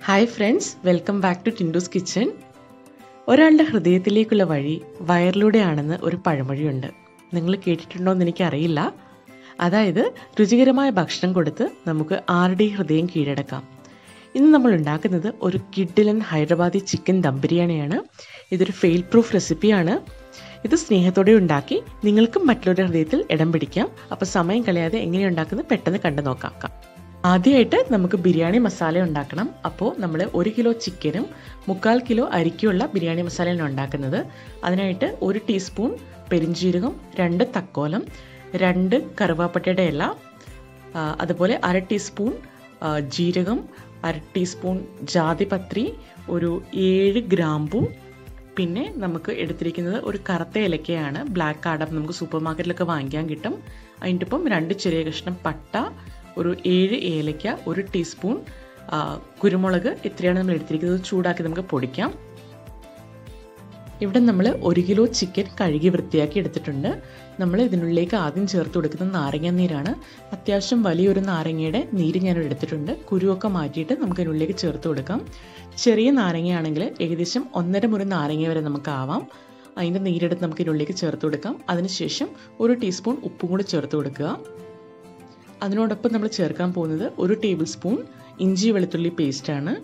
hi friends welcome back to Tindu's kitchen ഒരാളുടെ ഹൃദയത്തിലേക്കുള്ള വഴി വയറിലൂടെയാണെന്ന് ഒരു പഴമൊഴിയുണ്ട് നിങ്ങൾ കേട്ടിട്ടുണ്ടോ എന്ന് എനിക്കറിയില്ല അതായത് രുചികരമായ ഭക്ഷണം കൊടുത്ത് നമുക്ക് ആരുടെയും ഹൃദയം കീഴടക്കാം ഇന്ന് നമ്മൾ ഉണ്ടാക്കുന്നത് ഒരു കിഡിലൻ ഹൈദരാബാദി ചിക്കൻ ദം ബിരിയാണിയാണ് ഇതൊരു ഫെയിൽ പ്രൂഫ് റെസിപ്പിയാണ് ഇത് സ്നേഹത്തോടെ ഉണ്ടാക്കി നിങ്ങൾക്കും മറ്റുള്ളവരുടെ ഹൃദയത്തിൽ ഇടം പിടിക്കാം അപ്പോൾ സമയം കളയാതെ എങ്ങനെ ഉണ്ടാക്കുന്നത് പെട്ടെന്ന് കണ്ടു നോക്കാം ആദ്യമായിട്ട് നമുക്ക് ബിരിയാണി മസാല ഉണ്ടാക്കണം അപ്പോൾ നമ്മൾ ഒരു കിലോ ചിക്കനും മുക്കാൽ കിലോ അരിക്കുള്ള ബിരിയാണി മസാലയാണ് ഉണ്ടാക്കുന്നത് അതിനായിട്ട് ഒരു ടീസ്പൂൺ പെരിഞ്ജീരകം രണ്ട് തക്കോലം രണ്ട് കറുവാപ്പട്ടയുടെ ഇല അതുപോലെ അര ടീസ്പൂൺ ജീരകം അര ടീസ്പൂൺ ജാതിപത്രി ഒരു ഏഴ് ഗ്രാമ്പു പിന്നെ നമുക്ക് എടുത്തിരിക്കുന്നത് ഒരു കറുത്ത ഇലക്കയാണ് ബ്ലാക്ക് കാർഡം നമുക്ക് സൂപ്പർ മാർക്കറ്റിലൊക്കെ വാങ്ങിക്കാൻ കിട്ടും അതിൻ്റെ ഒപ്പം രണ്ട് ചെറിയ കഷ്ണം പട്ട ഒരു ഏഴ് ഏലയ്ക്ക ഒരു ടീസ്പൂൺ കുരുമുളക് ഇത്രയാണ് നമ്മൾ എടുത്തിരിക്കുന്നത് ചൂടാക്കി നമുക്ക് പൊടിക്കാം ഇവിടെ നമ്മൾ ഒരു കിലോ ചിക്കൻ കഴുകി വൃത്തിയാക്കി എടുത്തിട്ടുണ്ട് നമ്മൾ ഇതിനുള്ളിലേക്ക് ആദ്യം ചേർത്ത് കൊടുക്കുന്ന നാരങ്ങ നീരാണ് അത്യാവശ്യം വലിയൊരു നാരങ്ങയുടെ നീര് ഞാൻ എടുത്തിട്ടുണ്ട് കുരുവൊക്കെ മാറ്റിയിട്ട് നമുക്ക് ഇതിനുള്ളിലേക്ക് ചേർത്ത് കൊടുക്കാം ചെറിയ നാരങ്ങയാണെങ്കിൽ ഏകദേശം ഒന്നര മുറി നാരങ്ങ വരെ നമുക്ക് ആവാം അതിൻ്റെ നീരെടുത്ത് നമുക്ക് ഇതിനുള്ളിലേക്ക് ചേർത്ത് കൊടുക്കാം അതിനുശേഷം ഒരു ടീസ്പൂൺ ഉപ്പും കൂടി ചേർത്ത് കൊടുക്കുക അതിനോടൊപ്പം നമ്മൾ ചേർക്കാൻ പോകുന്നത് ഒരു ടേബിൾ സ്പൂൺ ഇഞ്ചി വെളുത്തുള്ളി പേസ്റ്റാണ്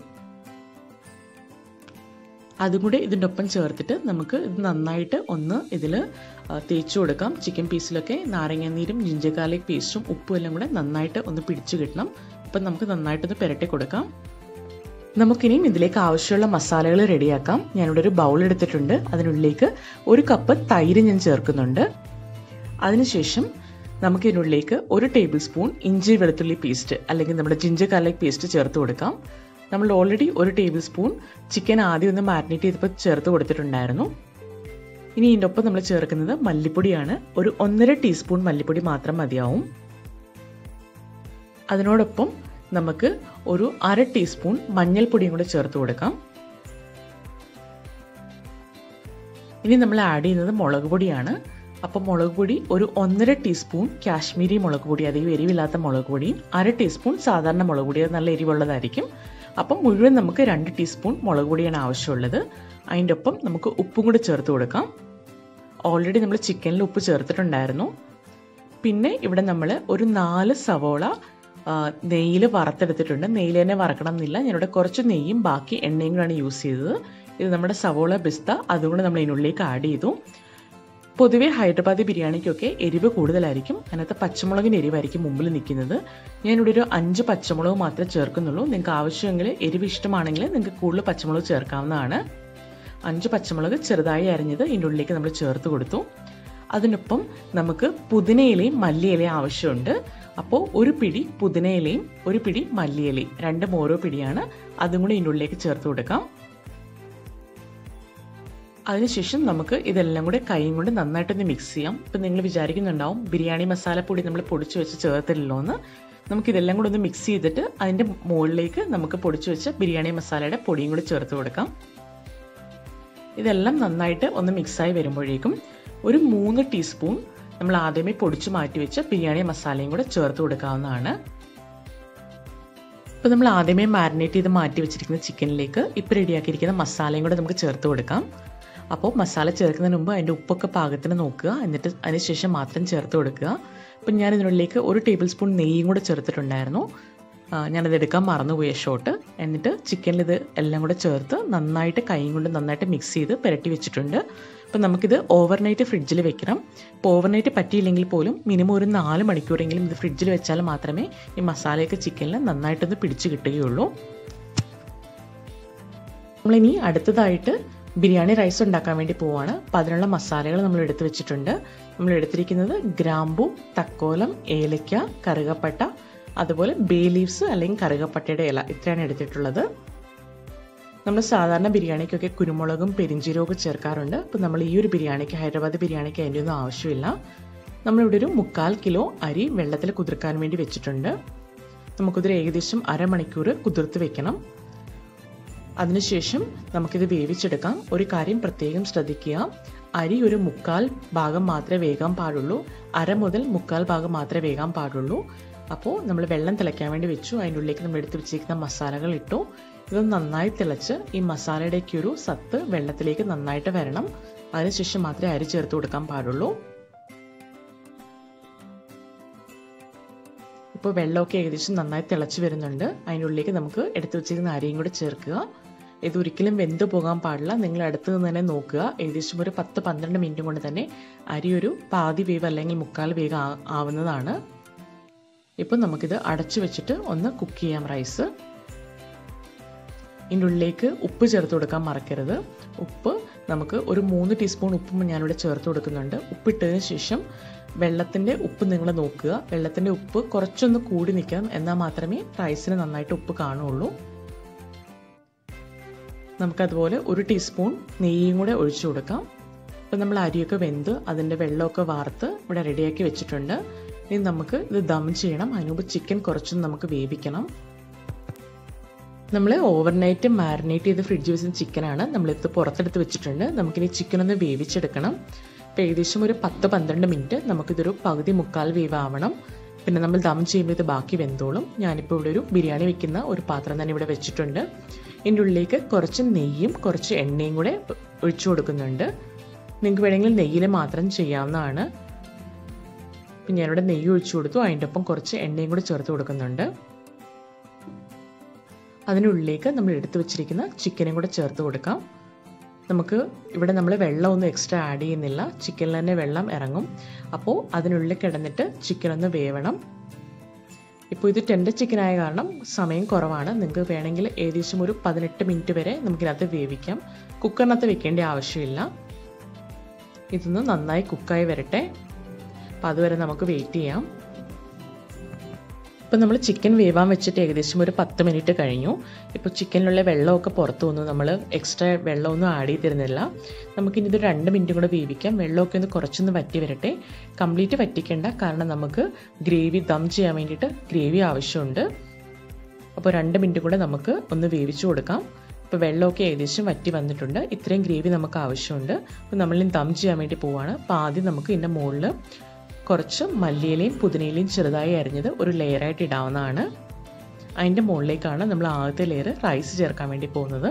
അതും കൂടെ ഇതിൻ്റെ ഒപ്പം ചേർത്തിട്ട് നമുക്ക് ഇത് നന്നായിട്ട് ഒന്ന് ഇതിൽ തേച്ച് കൊടുക്കാം ചിക്കൻ പീസിലൊക്കെ നാരങ്ങാനീരും ജിഞ്ചർ ഗാർലിക് പേസ്റ്റും ഉപ്പും എല്ലാം കൂടെ നന്നായിട്ട് ഒന്ന് പിടിച്ചു കിട്ടണം അപ്പം നമുക്ക് നന്നായിട്ടൊന്ന് പുരട്ടി കൊടുക്കാം നമുക്കിനിയും ഇതിലേക്ക് ആവശ്യമുള്ള മസാലകൾ റെഡിയാക്കാം ഞാനിവിടെ ഒരു ബൗൾ എടുത്തിട്ടുണ്ട് അതിനുള്ളിലേക്ക് ഒരു കപ്പ് തൈര് ഞാൻ ചേർക്കുന്നുണ്ട് അതിനുശേഷം നമുക്ക് ഇതിനുള്ളിലേക്ക് ഒരു ടേബിൾ സ്പൂൺ ഇഞ്ചി വെളുത്തുള്ളി പേസ്റ്റ് അല്ലെങ്കിൽ നമ്മുടെ ജിഞ്ചർ ഗാർലിക് പേസ്റ്റ് ചേർത്ത് കൊടുക്കാം നമ്മൾ ഓൾറെഡി ഒരു ടേബിൾ സ്പൂൺ ചിക്കൻ ആദ്യം ഒന്ന് മാരിനേറ്റ് ചെയ്തപ്പോൾ ചേർത്ത് കൊടുത്തിട്ടുണ്ടായിരുന്നു ഇനി ഇതിൻ്റെ ഒപ്പം നമ്മൾ ചേർക്കുന്നത് മല്ലിപ്പൊടിയാണ് ഒരു ഒന്നര ടീസ്പൂൺ മല്ലിപ്പൊടി മാത്രം മതിയാവും അതിനോടൊപ്പം നമുക്ക് ഒരു അര ടീസ്പൂൺ മഞ്ഞൾപ്പൊടിയും കൂടെ ചേർത്ത് കൊടുക്കാം ഇനി നമ്മൾ ആഡ് ചെയ്യുന്നത് മുളക് പൊടിയാണ് അപ്പോൾ മുളക് പൊടി ഒരു ഒന്നര ടീസ്പൂൺ കാശ്മീരി മുളക് പൊടി അധികം എരിവില്ലാത്ത മുളക് പൊടിയും അര ടീസ്പൂൺ സാധാരണ മുളക് പൊടി അത് നല്ല എരിവുള്ളതായിരിക്കും അപ്പം മുഴുവൻ നമുക്ക് രണ്ട് ടീസ്പൂൺ മുളക് പൊടിയാണ് ആവശ്യമുള്ളത് അതിൻ്റെ ഒപ്പം നമുക്ക് ഉപ്പും കൂടി ചേർത്ത് കൊടുക്കാം ഓൾറെഡി നമ്മൾ ചിക്കനിൽ ഉപ്പ് ചേർത്തിട്ടുണ്ടായിരുന്നു പിന്നെ ഇവിടെ നമ്മൾ ഒരു നാല് സവോള നെയ്യിൽ വറുത്തെടുത്തിട്ടുണ്ട് നെയ്യിൽ തന്നെ വറക്കണം എന്നില്ല ഞാനിവിടെ കുറച്ച് നെയ്യും ബാക്കി എണ്ണയും കൂടെയാണ് യൂസ് ചെയ്തത് ഇത് നമ്മുടെ സവോള ബിസ്ത അതുകൊണ്ട് നമ്മൾ ഇതിനുള്ളിലേക്ക് ആഡ് ചെയ്തു പൊതുവെ ഹൈദരാബാദി ബിരിയാണിക്കൊക്കെ എരിവ് കൂടുതലായിരിക്കും അതിനകത്ത് പച്ചമുളകിന് എരിവായിരിക്കും മുമ്പിൽ നിൽക്കുന്നത് ഞാനിവിടെ ഒരു അഞ്ച് പച്ചമുളക് മാത്രമേ ചേർക്കുന്നുള്ളൂ നിങ്ങൾക്ക് ആവശ്യമെങ്കിൽ എരിവ് ഇഷ്ടമാണെങ്കിൽ നിങ്ങൾക്ക് കൂടുതൽ പച്ചമുളക് ചേർക്കാവുന്നതാണ് അഞ്ച് പച്ചമുളക് ചെറുതായി അരിഞ്ഞത് ഇതിൻ്റെ ഉള്ളിലേക്ക് നമ്മൾ ചേർത്ത് കൊടുത്തു അതിനൊപ്പം നമുക്ക് പുതിനയിലയും മല്ലിയിലയും ആവശ്യമുണ്ട് അപ്പോൾ ഒരു പിടി പുതിനയിലയും ഒരു പിടി മല്ലിയിലയും രണ്ടും ഓരോ പിടിയാണ് അതും കൂടി ഇതിൻ്റെ ഉള്ളിലേക്ക് ചേർത്ത് കൊടുക്കാം അതിനുശേഷം നമുക്ക് ഇതെല്ലാം കൂടെ കൈയും കൊണ്ട് നന്നായിട്ടൊന്ന് മിക്സ് ചെയ്യാം ഇപ്പം നിങ്ങൾ വിചാരിക്കുന്നുണ്ടാവും ബിരിയാണി മസാലപ്പൊടി നമ്മൾ പൊടിച്ചു വെച്ച് ചേർത്തില്ലല്ലോ എന്ന് നമുക്ക് ഇതെല്ലാം കൂടെ ഒന്ന് മിക്സ് ചെയ്തിട്ട് അതിൻ്റെ മുകളിലേക്ക് നമുക്ക് പൊടിച്ചു വെച്ച ബിരിയാണി മസാലയുടെ പൊടിയും കൂടി ചേർത്ത് കൊടുക്കാം ഇതെല്ലാം നന്നായിട്ട് ഒന്ന് മിക്സായി വരുമ്പോഴേക്കും ഒരു മൂന്ന് ടീസ്പൂൺ നമ്മൾ ആദ്യമേ പൊടിച്ചു മാറ്റി വെച്ച ബിരിയാണി മസാലയും കൂടെ ചേർത്ത് കൊടുക്കാവുന്നതാണ് ഇപ്പോൾ നമ്മൾ ആദ്യമേ മാരിനേറ്റ് ചെയ്ത് മാറ്റി വെച്ചിരിക്കുന്ന ചിക്കനിലേക്ക് ഇപ്പോൾ റെഡിയാക്കിയിരിക്കുന്ന മസാലയും കൂടെ നമുക്ക് ചേർത്ത് കൊടുക്കാം അപ്പോൾ മസാല ചേർക്കുന്നതിന് മുമ്പ് അതിൻ്റെ ഉപ്പൊക്കെ പാകത്തിന് നോക്കുക എന്നിട്ട് അതിനുശേഷം മാത്രം ചേർത്ത് കൊടുക്കുക അപ്പം ഞാൻ ഇതിനുള്ളിലേക്ക് ഒരു ടേബിൾ സ്പൂൺ നെയ്യും കൂടെ ചേർത്തിട്ടുണ്ടായിരുന്നു ഞാനത് എടുക്കാൻ മറന്നുപോയ ഷോട്ട് എന്നിട്ട് ചിക്കനിൽ ഇത് എല്ലാം കൂടെ ചേർത്ത് നന്നായിട്ട് കൈയും കൊണ്ട് നന്നായിട്ട് മിക്സ് ചെയ്ത് പുരട്ടി വെച്ചിട്ടുണ്ട് അപ്പം നമുക്കിത് ഓവർനൈറ്റ് ഫ്രിഡ്ജിൽ വെക്കണം ഇപ്പോൾ ഓവർനൈറ്റ് പറ്റിയില്ലെങ്കിൽ പോലും മിനിമം ഒരു നാല് മണിക്കൂറെങ്കിലും ഇത് ഫ്രിഡ്ജിൽ വെച്ചാൽ മാത്രമേ ഈ മസാലയൊക്കെ ചിക്കനിൽ നന്നായിട്ടൊന്ന് പിടിച്ച് കിട്ടുകയുള്ളൂ നമ്മളിനി അടുത്തതായിട്ട് ബിരിയാണി റൈസ് ഉണ്ടാക്കാൻ വേണ്ടി പോവാണ് അപ്പം അതിനുള്ള മസാലകൾ നമ്മൾ എടുത്തു വെച്ചിട്ടുണ്ട് നമ്മൾ എടുത്തിരിക്കുന്നത് ഗ്രാമ്പു തക്കോലം ഏലയ്ക്ക കറുകപ്പട്ട അതുപോലെ ബേ ലീവ്സ് അല്ലെങ്കിൽ കറുകപ്പട്ടയുടെ ഇല ഇത്രയാണ് എടുത്തിട്ടുള്ളത് നമ്മൾ സാധാരണ ബിരിയാണിക്കൊക്കെ കുരുമുളകും പെരിഞ്ചീരവും ചേർക്കാറുണ്ട് അപ്പം നമ്മൾ ഈ ഒരു ബിരിയാണിക്ക് ഹൈദരാബാദ് ബിരിയാണിക്ക് അതിൻ്റെ ഒന്നും ആവശ്യമില്ല നമ്മളിവിടെ ഒരു മുക്കാൽ കിലോ അരി വെള്ളത്തിൽ കുതിർക്കാൻ വേണ്ടി വെച്ചിട്ടുണ്ട് നമുക്കിതൊരു ഏകദേശം അരമണിക്കൂർ കുതിർത്ത് വെക്കണം അതിനുശേഷം നമുക്കിത് വേവിച്ചെടുക്കാം ഒരു കാര്യം പ്രത്യേകം ശ്രദ്ധിക്കുക അരി ഒരു മുക്കാൽ ഭാഗം മാത്രമേ വേകാൻ പാടുള്ളൂ അര മുതൽ മുക്കാൽ ഭാഗം മാത്രമേ വേകാൻ പാടുള്ളൂ അപ്പോൾ നമ്മൾ വെള്ളം തിളയ്ക്കാൻ വേണ്ടി വെച്ചു അതിൻ്റെ ഉള്ളിലേക്ക് നമ്മൾ എടുത്ത് വെച്ചിരിക്കുന്ന മസാലകൾ ഇട്ടു ഇത് നന്നായി തിളച്ച് ഈ മസാലയുടെയൊക്കെ ഒരു സത്ത് വെള്ളത്തിലേക്ക് നന്നായിട്ട് വരണം അതിനുശേഷം മാത്രമേ അരി ചേർത്ത് കൊടുക്കാൻ പാടുള്ളൂ ഇപ്പോൾ വെള്ളമൊക്കെ ഏകദേശം നന്നായി തിളച്ച് വരുന്നുണ്ട് അതിൻ്റെ ഉള്ളിലേക്ക് നമുക്ക് എടുത്തു വെച്ചിരിക്കുന്ന അരിയും കൂടെ ചേർക്കുക ഇത് ഒരിക്കലും വെന്ത് പോകാൻ പാടില്ല നിങ്ങൾ അടുത്ത് നിന്ന് തന്നെ നോക്കുക ഏകദേശം ഒരു പത്ത് പന്ത്രണ്ട് മിനിറ്റ് കൊണ്ട് തന്നെ അരി ഒരു പാതി വേവ് അല്ലെങ്കിൽ മുക്കാൽ വേവ് ആവുന്നതാണ് ഇപ്പം നമുക്കിത് അടച്ചു വെച്ചിട്ട് ഒന്ന് കുക്ക് ചെയ്യാം റൈസ് ഇതിൻ്റെ ഉള്ളിലേക്ക് ഉപ്പ് ചേർത്ത് കൊടുക്കാൻ മറക്കരുത് ഉപ്പ് നമുക്ക് ഒരു മൂന്ന് ടീസ്പൂൺ ഉപ്പും ഞാനിവിടെ ചേർത്ത് കൊടുക്കുന്നുണ്ട് ഉപ്പിട്ടതിന് ശേഷം വെള്ളത്തിൻ്റെ ഉപ്പ് നിങ്ങൾ നോക്കുക വെള്ളത്തിൻ്റെ ഉപ്പ് കുറച്ചൊന്ന് കൂടി നിൽക്കണം എന്നാൽ മാത്രമേ റൈസിന് നന്നായിട്ട് ഉപ്പ് കാണുള്ളൂ നമുക്കതുപോലെ ഒരു ടീസ്പൂൺ നെയ്യും കൂടെ ഒഴിച്ചു കൊടുക്കാം ഇപ്പം നമ്മൾ അരിയൊക്കെ വെന്ത് അതിൻ്റെ വെള്ളമൊക്കെ വാർത്ത് ഇവിടെ റെഡിയാക്കി വെച്ചിട്ടുണ്ട് ഇനി നമുക്ക് ഇത് ദം ചെയ്യണം അതിനുമുമ്പ് ചിക്കൻ കുറച്ചൊന്ന് നമുക്ക് വേവിക്കണം നമ്മൾ ഓവർനൈറ്റ് മാരിനേറ്റ് ചെയ്ത് ഫ്രിഡ്ജ് വെച്ച ചിക്കനാണ് നമ്മളിത് പുറത്തെടുത്ത് വെച്ചിട്ടുണ്ട് നമുക്കിനി ചിക്കൻ ഒന്ന് വേവിച്ചെടുക്കണം ഇപ്പോൾ ഏകദേശം ഒരു പത്ത് പന്ത്രണ്ട് മിനിറ്റ് നമുക്കിതൊരു പകുതി മുക്കാൽ വേവ് ആവണം പിന്നെ നമ്മൾ ദം ചെയ്യുമ്പോൾ ഇത് ബാക്കി വെന്തോളും ഞാനിപ്പോൾ ഇവിടെ ഒരു ബിരിയാണി വെക്കുന്ന ഒരു പാത്രം തന്നെ ഇവിടെ വെച്ചിട്ടുണ്ട് ഇതിൻ്റെ ഉള്ളിലേക്ക് കുറച്ച് നെയ്യും കുറച്ച് എണ്ണയും കൂടെ ഒഴിച്ചു കൊടുക്കുന്നുണ്ട് നിങ്ങൾക്ക് വേണമെങ്കിൽ നെയ്യിൽ മാത്രം ചെയ്യാവുന്നതാണ് ഇപ്പം ഞാനിവിടെ നെയ്യ് ഒഴിച്ചു കൊടുത്തു അതിൻ്റെ ഒപ്പം കുറച്ച് എണ്ണയും കൂടെ ചേർത്ത് കൊടുക്കുന്നുണ്ട് അതിനുള്ളിലേക്ക് നമ്മൾ എടുത്തു വെച്ചിരിക്കുന്ന ചിക്കനും കൂടെ ചേർത്ത് കൊടുക്കാം നമുക്ക് ഇവിടെ നമ്മൾ വെള്ളമൊന്നും എക്സ്ട്രാ ആഡ് ചെയ്യുന്നില്ല ചിക്കനിൽ തന്നെ വെള്ളം ഇറങ്ങും അപ്പോൾ അതിനുള്ളിൽ കിടന്നിട്ട് ചിക്കൻ ഒന്ന് വേവണം ഇപ്പോൾ ഇത് ടെൻഡർ ചിക്കൻ ആയ കാരണം സമയം കുറവാണ് നിങ്ങൾക്ക് വേണമെങ്കിൽ ഏകദേശം ഒരു പതിനെട്ട് മിനിറ്റ് വരെ നമുക്കിനകത്ത് വേവിക്കാം കുക്കറിനകത്ത് വെക്കേണ്ട ആവശ്യമില്ല ഇതൊന്ന് നന്നായി കുക്കായി വരട്ടെ അപ്പം അതുവരെ നമുക്ക് വെയിറ്റ് ചെയ്യാം ഇപ്പം നമ്മൾ ചിക്കൻ വേവാൻ വെച്ചിട്ട് ഏകദേശം ഒരു പത്ത് മിനിറ്റ് കഴിഞ്ഞു ഇപ്പോൾ ചിക്കനിലുള്ള വെള്ളമൊക്കെ പുറത്തു വന്നു നമ്മൾ എക്സ്ട്രാ വെള്ളമൊന്നും ആഡ് ചെയ്തിരുന്നില്ല നമുക്കിനി ഇത് രണ്ട് മിനിറ്റ് കൂടെ വേവിക്കാം വെള്ളമൊക്കെ ഒന്ന് കുറച്ചൊന്ന് വറ്റി വരട്ടെ കംപ്ലീറ്റ് വറ്റിക്കേണ്ട കാരണം നമുക്ക് ഗ്രേവി ദം ചെയ്യാൻ വേണ്ടിയിട്ട് ഗ്രേവി ആവശ്യമുണ്ട് അപ്പോൾ രണ്ട് മിനിറ്റ് കൂടെ നമുക്ക് ഒന്ന് വേവിച്ചു കൊടുക്കാം ഇപ്പോൾ വെള്ളമൊക്കെ ഏകദേശം വറ്റി വന്നിട്ടുണ്ട് ഇത്രയും ഗ്രേവി നമുക്ക് ആവശ്യമുണ്ട് അപ്പോൾ നമ്മളിനി ദം ചെയ്യാൻ വേണ്ടി പോവാണ് അപ്പോൾ ആദ്യം നമുക്ക് ഇതിൻ്റെ മുകളിൽ കുറച്ച് മല്ലിയിലയും പുതിനയിലയും ചെറുതായി അരിഞ്ഞത് ഒരു ലെയറായിട്ട് ഇടാവുന്നതാണ് അതിൻ്റെ മുകളിലേക്കാണ് നമ്മൾ ആദ്യത്തെ ലെയർ റൈസ് ചേർക്കാൻ വേണ്ടി പോകുന്നത്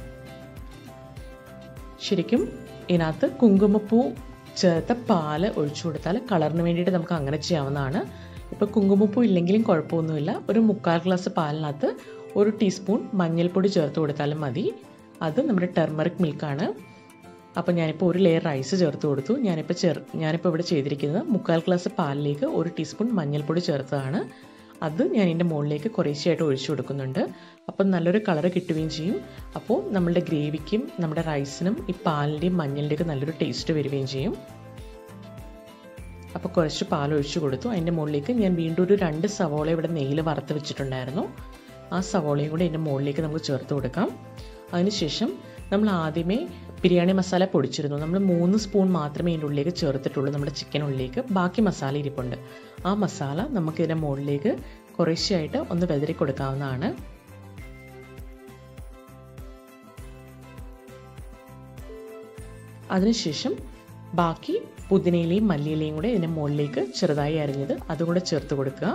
ശരിക്കും ഇതിനകത്ത് കുങ്കുമപ്പൂ ചേർത്ത പാല് ഒഴിച്ചു കൊടുത്താൽ കളറിന് വേണ്ടിയിട്ട് നമുക്ക് അങ്ങനെ ചെയ്യാവുന്നതാണ് ഇപ്പോൾ കുങ്കുമപ്പൂ ഇല്ലെങ്കിലും കുഴപ്പമൊന്നുമില്ല ഒരു മുക്കാൽ ഗ്ലാസ് പാലിനകത്ത് ഒരു ടീസ്പൂൺ മഞ്ഞൾപ്പൊടി ചേർത്ത് കൊടുത്താലും മതി അത് നമ്മുടെ ടെർമറിക് മിൽക്കാണ് അപ്പോൾ ഞാനിപ്പോൾ ഒരു ലെയർ റൈസ് ചേർത്ത് കൊടുത്തു ഞാനിപ്പോൾ ചേർ ഞാനിപ്പോൾ ഇവിടെ ചെയ്തിരിക്കുന്നത് മുക്കാൽ ഗ്ലാസ് പാലിലേക്ക് ഒരു ടീസ്പൂൺ മഞ്ഞൾപ്പൊടി ചേർത്തതാണ് അത് ഞാൻ ഇതിൻ്റെ മുകളിലേക്ക് കുറേശ്ശെയായിട്ട് ഒഴിച്ചു കൊടുക്കുന്നുണ്ട് അപ്പം നല്ലൊരു കളർ കിട്ടുകയും ചെയ്യും അപ്പോൾ നമ്മളുടെ ഗ്രേവിക്കും നമ്മുടെ റൈസിനും ഈ പാലിൻ്റെയും മഞ്ഞളിൻ്റെയൊക്കെ നല്ലൊരു ടേസ്റ്റ് വരികയും ചെയ്യും അപ്പോൾ കുറച്ച് പാൽ ഒഴിച്ചു കൊടുത്തു അതിൻ്റെ മുകളിലേക്ക് ഞാൻ വീണ്ടും ഒരു രണ്ട് സവോള ഇവിടെ നെയ്യിൽ വറുത്ത് വെച്ചിട്ടുണ്ടായിരുന്നു ആ സവോളയും കൂടി ഇതിൻ്റെ മുകളിലേക്ക് നമുക്ക് ചേർത്ത് കൊടുക്കാം അതിനുശേഷം നമ്മൾ ആദ്യമേ ബിരിയാണി മസാല പൊടിച്ചിരുന്നു നമ്മൾ മൂന്ന് സ്പൂൺ മാത്രമേ ഇതിൻ്റെ ഉള്ളിലേക്ക് ചേർത്തിട്ടുള്ളൂ നമ്മുടെ ചിക്കൻ ഉള്ളിലേക്ക് ബാക്കി മസാല ഇരിപ്പുണ്ട് ആ മസാല നമുക്ക് ഇതിൻ്റെ മുകളിലേക്ക് കുറേശ്ശെയായിട്ട് ഒന്ന് വെതറി കൊടുക്കാവുന്നതാണ് അതിനുശേഷം ബാക്കി പുതിനയിലയും മല്ലിയിലയും കൂടെ ഇതിൻ്റെ മുകളിലേക്ക് ചെറുതായി അരിഞ്ഞത് അതും കൂടെ ചേർത്ത് കൊടുക്കുക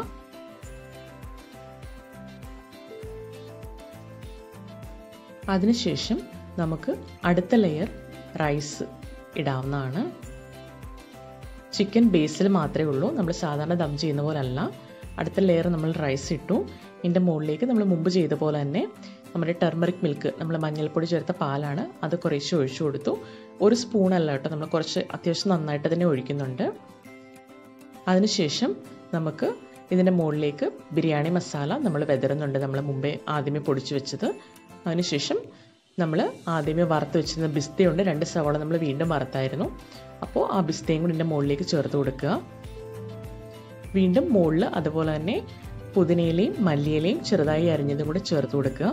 അതിനുശേഷം നമുക്ക് അടുത്ത ലെയർ റൈസ് ഇടാവുന്നതാണ് ചിക്കൻ ബേസിൽ മാത്രമേ ഉള്ളൂ നമ്മൾ സാധാരണ ദം ചെയ്യുന്ന പോലെ അല്ല അടുത്ത ലെയർ നമ്മൾ റൈസ് ഇട്ടു ഇതിൻ്റെ മുകളിലേക്ക് നമ്മൾ മുമ്പ് ചെയ്ത പോലെ തന്നെ നമ്മുടെ ടെർമറിക് മിൽക്ക് നമ്മൾ മഞ്ഞൾപ്പൊടി ചേർത്ത പാലാണ് അത് കുറേശ്ശെ ഒഴിച്ചു കൊടുത്തു ഒരു സ്പൂൺ അല്ല കേട്ടോ നമ്മൾ കുറച്ച് അത്യാവശ്യം നന്നായിട്ട് തന്നെ ഒഴിക്കുന്നുണ്ട് അതിനുശേഷം നമുക്ക് ഇതിൻ്റെ മുകളിലേക്ക് ബിരിയാണി മസാല നമ്മൾ വെതറുന്നുണ്ട് നമ്മൾ മുമ്പേ ആദ്യമേ പൊടിച്ചു വെച്ചത് അതിനുശേഷം നമ്മൾ ആദ്യമേ വറുത്ത് വെച്ചിരുന്ന ബിസ്തയുണ്ട് രണ്ട് സവാള നമ്മൾ വീണ്ടും വറുത്തായിരുന്നു അപ്പോൾ ആ ബിസ്തയും കൂടി ഇതിൻ്റെ മുകളിലേക്ക് ചേർത്ത് കൊടുക്കുക വീണ്ടും മുകളിൽ അതുപോലെ തന്നെ പുതിനയിലയും മല്ലിയിലയും ചെറുതായി അരിഞ്ഞതും കൂടെ ചേർത്ത് കൊടുക്കുക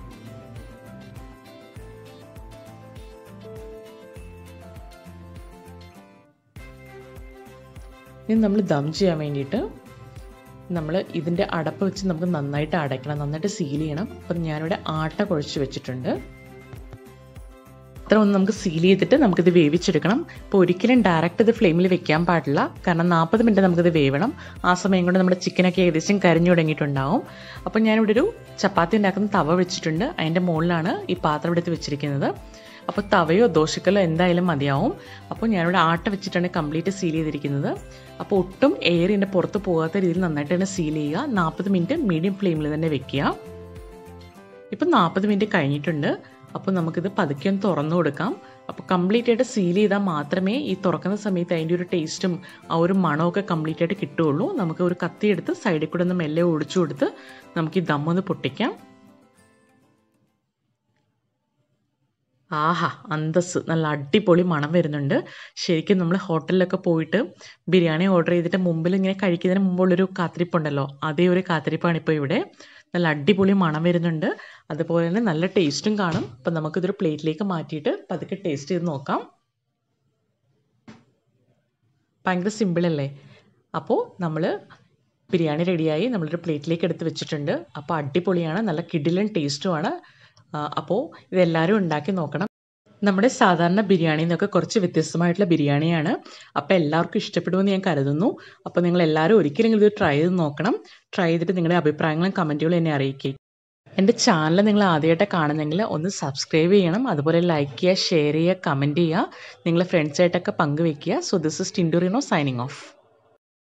ഇനി നമ്മൾ ദം ചെയ്യാൻ വേണ്ടിയിട്ട് നമ്മൾ ഇതിൻ്റെ അടപ്പ് വെച്ച് നമുക്ക് നന്നായിട്ട് അടയ്ക്കണം നന്നായിട്ട് സീൽ ചെയ്യണം അപ്പം ഞാനിവിടെ ആട്ട കുഴച്ച് വെച്ചിട്ടുണ്ട് ഇത്ര ഒന്ന് നമുക്ക് സീൽ ചെയ്തിട്ട് നമുക്കിത് വേവിച്ചെടുക്കണം അപ്പോൾ ഒരിക്കലും ഡയറക്റ്റ് ഇത് ഫ്ലെയിമിൽ വെക്കാൻ പാടില്ല കാരണം നാൽപ്പത് മിനിറ്റ് നമുക്കിത് വേവണം ആ സമയം കൊണ്ട് നമ്മുടെ ചിക്കനൊക്കെ ഏകദേശം കരിഞ്ഞു തുടങ്ങിയിട്ടുണ്ടാവും അപ്പോൾ ഞാനിവിടെ ഒരു ചപ്പാത്തി ഉണ്ടാക്കുന്ന തവ വെച്ചിട്ടുണ്ട് അതിൻ്റെ മുകളിലാണ് ഈ പാത്രം എടുത്ത് വെച്ചിരിക്കുന്നത് അപ്പോൾ തവയോ ദോശക്കല്ലോ എന്തായാലും മതിയാവും അപ്പോൾ ഞാനിവിടെ ആട്ട വെച്ചിട്ടാണ് കംപ്ലീറ്റ് സീൽ ചെയ്തിരിക്കുന്നത് അപ്പോൾ ഒട്ടും എയർ ഇതിൻ്റെ പുറത്ത് പോകാത്ത രീതിയിൽ നന്നായിട്ട് തന്നെ സീൽ ചെയ്യുക നാൽപ്പത് മിനിറ്റ് മീഡിയം ഫ്ലെയിമിൽ തന്നെ വെക്കുക ഇപ്പം നാൽപ്പത് മിനിറ്റ് കഴിഞ്ഞിട്ടുണ്ട് അപ്പോൾ നമുക്കിത് പതുക്കെ ഒന്ന് തുറന്നു കൊടുക്കാം അപ്പോൾ കംപ്ലീറ്റ് ആയിട്ട് സീൽ ചെയ്താൽ മാത്രമേ ഈ തുറക്കുന്ന സമയത്ത് അതിൻ്റെ ഒരു ടേസ്റ്റും ആ ഒരു മണമൊക്കെ കംപ്ലീറ്റ് ആയിട്ട് കിട്ടുകയുള്ളൂ നമുക്ക് ഒരു കത്തി എടുത്ത് സൈഡിൽ കൂടെ ഒന്ന് മെല്ലെ ഒടിച്ചു കൊടുത്ത് നമുക്ക് ഈ ദമ്മൊന്ന് പൊട്ടിക്കാം ആഹാ അന്തസ് നല്ല അടിപൊളി മണം വരുന്നുണ്ട് ശരിക്കും നമ്മൾ ഹോട്ടലിലൊക്കെ പോയിട്ട് ബിരിയാണി ഓർഡർ ചെയ്തിട്ട് മുമ്പിൽ ഇങ്ങനെ കഴിക്കുന്നതിന് മുമ്പുള്ളൊരു കാത്തിരിപ്പുണ്ടല്ലോ അതേ ഒരു കാത്തിരിപ്പാണ് ഇപ്പോൾ ഇവിടെ നല്ല അടിപൊളി മണം വരുന്നുണ്ട് അതുപോലെ തന്നെ നല്ല ടേസ്റ്റും കാണും അപ്പം നമുക്കിതൊരു പ്ലേറ്റിലേക്ക് മാറ്റിയിട്ട് പതുക്കെ ടേസ്റ്റ് ചെയ്ത് നോക്കാം ഭയങ്കര സിമ്പിളല്ലേ അപ്പോൾ നമ്മൾ ബിരിയാണി റെഡിയായി നമ്മളൊരു പ്ലേറ്റിലേക്ക് എടുത്ത് വെച്ചിട്ടുണ്ട് അപ്പോൾ അടിപൊളിയാണ് നല്ല കിഡിലൻ ടേസ്റ്റുമാണ് അപ്പോൾ ഇതെല്ലാവരും ഉണ്ടാക്കി നോക്കണം നമ്മുടെ സാധാരണ ബിരിയാണിയിൽ നിന്നൊക്കെ കുറച്ച് വ്യത്യസ്തമായിട്ടുള്ള ബിരിയാണിയാണ് അപ്പോൾ എല്ലാവർക്കും ഇഷ്ടപ്പെടുമെന്ന് ഞാൻ കരുതുന്നു അപ്പോൾ നിങ്ങൾ എല്ലാവരും ഒരിക്കലെങ്കിലും ഇത് ട്രൈ ചെയ്ത് നോക്കണം ട്രൈ ചെയ്തിട്ട് നിങ്ങളുടെ അഭിപ്രായങ്ങളും കമൻറ്റുകളും എന്നെ അറിയിക്കുക എൻ്റെ ചാനൽ നിങ്ങൾ ആദ്യമായിട്ട് കാണുന്നെങ്കിൽ ഒന്ന് സബ്സ്ക്രൈബ് ചെയ്യണം അതുപോലെ ലൈക്ക് ചെയ്യുക ഷെയർ ചെയ്യുക കമൻറ്റ് ചെയ്യുക നിങ്ങളുടെ ഫ്രണ്ട്സായിട്ടൊക്കെ പങ്കുവെക്കുക സോ ദിസ് ഇസ് ടിൻഡുറിനോ സൈനിങ് ഓഫ്